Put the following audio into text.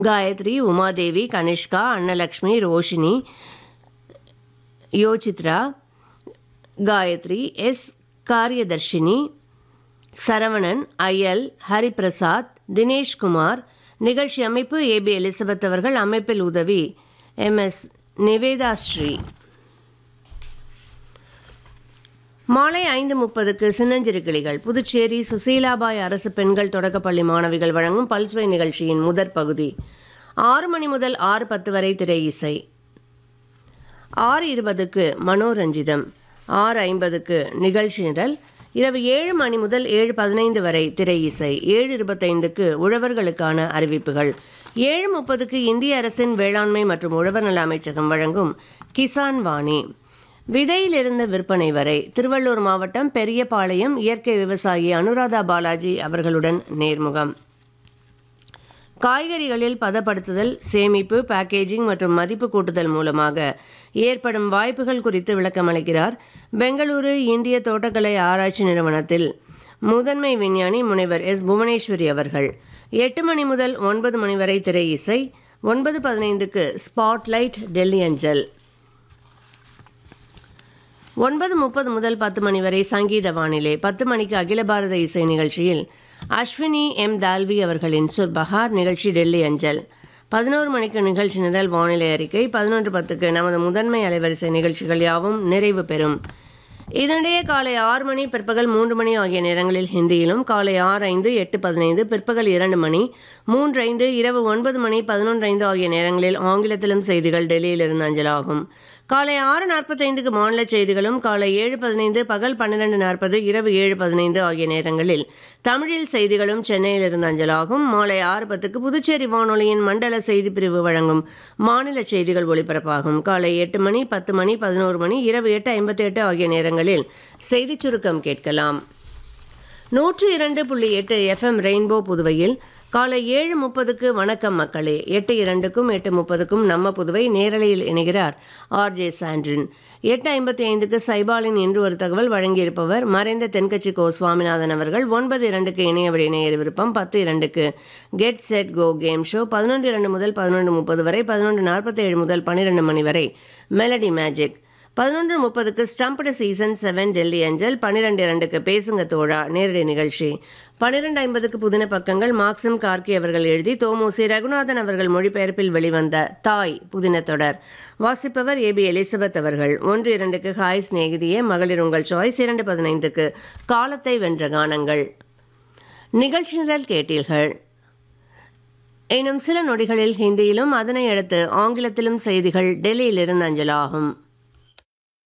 Gayatri Umadevi Kanishka Annalakshmi Roshini Yosithra Gayathri S Kariyadharshini Saravanan ஐயல் ஹரிபிரசாத் தினேஷ்குமார் நிகழ்ச்சி அமைப்பு ஏபி எலிசபெத் அவர்கள் அமைப்பில் உதவி எம்எஸ் நிவேதாஸ்ரீ மாலை ஐந்து முப்பதுக்கு சின்னஞ்சிறு கிளிகள் புதுச்சேரி சுசீலாபாய் அரசு பெண்கள் தொடக்கப்பள்ளி மாணவிகள் வழங்கும் பல்சுவை நிகழ்ச்சியின் முதற் பகுதி ஆறு மணி முதல் ஆறு பத்து வரை திரை இசை ஆறு இருபதுக்கு மனோரஞ்சிதம் ஆறு ஐம்பதுக்கு நிகழ்ச்சி நிரல் இரவு ஏழு மணி முதல் ஏழு பதினைந்து வரை திரை இசை ஏழு இருபத்தைந்துக்கு உழவர்களுக்கான அறிவிப்புகள் ஏழு முப்பதுக்கு இந்திய அரசின் வேளாண்மை மற்றும் உழவர் நல அமைச்சகம் வழங்கும் கிசான் வாணி விதையிலிருந்து விற்பனை வரை திருவள்ளூர் மாவட்டம் பெரியபாளையம் இயற்கை விவசாயி அனுராதா பாலாஜி அவர்களுடன் நேர்முகம் காய்கறிகளில் பதப்படுத்துதல் சேமிப்பு பேக்கேஜிங் மற்றும் மதிப்பு கூட்டுதல் மூலமாக ஏற்படும் வாய்ப்புகள் குறித்து விளக்கமளிக்கிறார் பெங்களூரு இந்திய தோட்டக்கலை ஆராய்ச்சி நிறுவனத்தில் முதன்மை விஞ்ஞானி முனைவர் எஸ் புவனேஸ்வரி அவர்கள் எட்டு மணி முதல் ஒன்பது மணி வரை திரை இசை ஒன்பது பதினைந்துக்கு ஸ்பாட்லைட் டெல்லி அஞ்சல் ஒன்பது முப்பது முதல் பத்து மணி வரை சங்கீத வானிலை பத்து மணிக்கு அகில பாரத இசை நிகழ்ச்சியில் அஸ்வினி எம் தால்வி அவர்களின் சுர்பஹார் நிகழ்ச்சி டெல்லி அஞ்சல் பதினோரு மணிக்கு நிகழ்ச்சி நிரல் வானிலை அறிக்கை பதினொன்று பத்துக்கு நமது முதன்மை அலைவரிசை நிகழ்ச்சிகள் யாவும் நிறைவு பெறும் இதனிடையே காலை ஆறு மணி பிற்பகல் மூன்று மணி ஆகிய நேரங்களில் ஹிந்தியிலும் காலை ஆறு ஐந்து எட்டு பதினைந்து பிற்பகல் இரண்டு மணி மூன்று ஐந்து இரவு ஒன்பது மணி பதினொன்று ஐந்து ஆகிய நேரங்களில் ஆங்கிலத்திலும் செய்திகள் டெல்லியிலிருந்து அஞ்சலாகும் காலை ஆறு நாற்பத்தைந்துக்கு மாநில செய்திகளும் காலை ஏழு பதினைந்து பகல் பன்னிரெண்டு நாற்பது இரவு ஏழு பதினைந்து ஆகிய நேரங்களில் தமிழில் செய்திகளும் சென்னையிலிருந்து அஞ்சலாகும் மாலை ஆறு பத்துக்கு புதுச்சேரி வானொலியின் மண்டல செய்தி பிரிவு வழங்கும் மாநில செய்திகள் ஒலிபரப்பாகும் காலை எட்டு மணி பத்து மணி பதினோரு மணி இரவு எட்டு ஐம்பத்தி எட்டு ஆகிய நேரங்களில் செய்திச் சுருக்கம் கேட்கலாம் நூற்று இரண்டு புள்ளி எட்டு எஃப்எம் ரெயின்போ புதுவையில் காலை ஏழு முப்பதுக்கு வணக்கம் மக்களே எட்டு இரண்டுக்கும் எட்டு முப்பதுக்கும் நம்ம புதுவை நேரலையில் இணைகிறார் ஆர்ஜே சாண்ட்ரின் எட்டு ஐம்பத்தி ஐந்துக்கு சைபாலின் இன்று ஒரு தகவல் வழங்கியிருப்பவர் மறைந்த தென்கட்சி கோ சுவாமிநாதன் அவர்கள் ஒன்பது இரண்டுக்கு இணையவழி இணையர் விருப்பம் பத்து இரண்டுக்கு get set go game show பதினொன்று இரண்டு முதல் பதினொன்று முப்பது வரை பதினொன்று நாற்பத்தேழு முதல் பன்னிரெண்டு மணி வரை மெலடி மேஜிக் பதினொன்று முப்பதுக்கு ஸ்டம்ப்டு சீசன் செவன் டெல்லி அஞ்சல் பன்னிரெண்டு இரண்டுக்கு பேசுங்க தோழா நேரடி நிகழ்ச்சி பன்னிரெண்டு ஐம்பதுக்கு புதின பக்கங்கள் மார்க்சிம் கார்கி அவர்கள் எழுதி தோமோசி ரகுநாதன் அவர்கள் மொழிபெயர்ப்பில் வெளிவந்த தாய் புதின தொடர் வாசிப்பவர் ஏபி எலிசபெத் அவர்கள் ஒன்று இரண்டுக்கு ஹாய் சிநேகிதியே மகளிர் உங்கள் சாய்ஸ் இரண்டு பதினைந்துக்கு காலத்தை வென்ற கானங்கள் நிகழ்ச்சி நிரல் கேட்டீர்கள் இன்னும் சில நொடிகளில் ஹிந்தியிலும் அதனை அடுத்து ஆங்கிலத்திலும் செய்திகள் டெல்லியிலிருந்து அஞ்சலாகும்